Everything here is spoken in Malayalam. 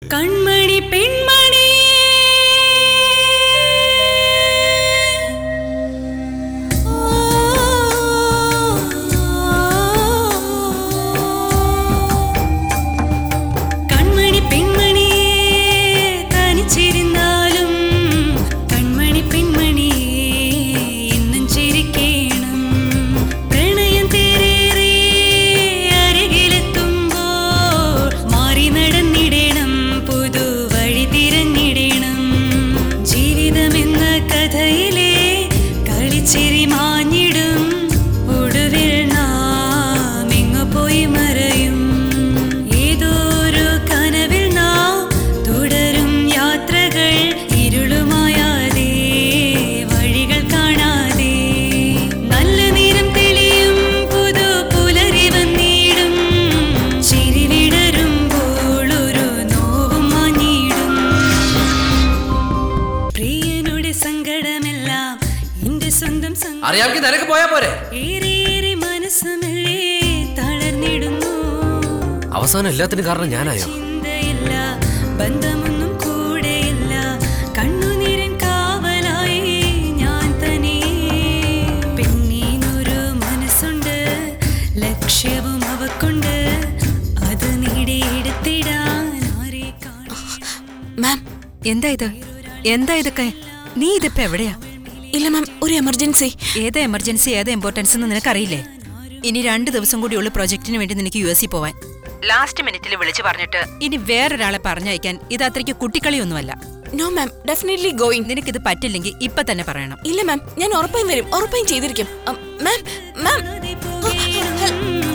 കൺമണി പെൺമണി കൺമണി പെൺമണി തനിച്ചിരുന്നാലും കൺമണി പെൺമണി എന്നും ചിരിക്കണം പ്രണയം തേരേറെ അരികിലെത്തുമ്പോൾ മാറി നടന്നിടണം പുതു വഴി തിരഞ്ഞിടണം ജീവിതമെന്ന കഥയിലെ കളിച്ചിരി മാഞ്ഞിടും ഒടുവിൽ നാം എങ്ങു പോയി മറയും ഏതോ ഒരു കനവിൽ നാം തുടരും യാത്രകൾ ഇരുളുമായാതെ വഴികൾ കാണാതെ നല്ല നേരം തെളിയും പുതു പുലരി വന്നിടും ചിരി വിടരുമ്പോൾ ഒരു നോവും മാഞ്ഞിടും പ്രിയനുടെ സങ്കടമെല്ലാം എന്റെ സ്വന്തം സങ്കടം അറിയാമെങ്കിൽ നിനക്ക് പോയാ പോരെ ഏറേറെ മനസ്സുമല്ലേ തളർന്നിടുന്നു അവസാനം എല്ലാത്തിനും കാരണം ഞാനായോ ചിന്തയില്ല ബന്ധമൊന്നും കൂടെയില്ല കണ്ണുനീരൻ കാവലായി ഞാൻ തനിയെ പെണ്ണീനൊരു മനസ്സുണ്ട് ലക്ഷ്യവും അവക്കുണ്ട് അത് നേടിയെടുത്തിടാൻ ആരെ കാണും മാം എന്താ ഇത് എന്താ ഇതൊക്കെ നീ ഇതിപ്പോ എവിടെയാ ഇല്ല മാം ഒരു എമർജൻസി ഏത് എമർജൻസി ഏത് ഇമ്പോർട്ടൻസ് എന്ന് നിനക്കറിയില്ലേ ഇനി രണ്ട് ദിവസം കൂടിയുള്ള പ്രൊജക്ടിന് വേണ്ടി നിനക്ക് യു എസ് സി പോവാൻ ലാസ്റ്റ് മിനിറ്റിൽ വിളിച്ചു പറഞ്ഞിട്ട് ഇനി വേറൊരാളെ പറഞ്ഞയക്കാൻ ഇത് അത്രയ്ക്ക് കുട്ടിക്കളിയൊന്നുമല്ല നോ മാം ഡെഫിനറ്റ്ലി ഗോയിങ് നിനക്കിത് പറ്റില്ലെങ്കിൽ ഇപ്പൊ തന്നെ പറയണം ഇല്ല മാം ഞാൻ ഉറപ്പായും വരും ഉറപ്പായും ചെയ്തിരിക്കും മാം മാം പോകേണം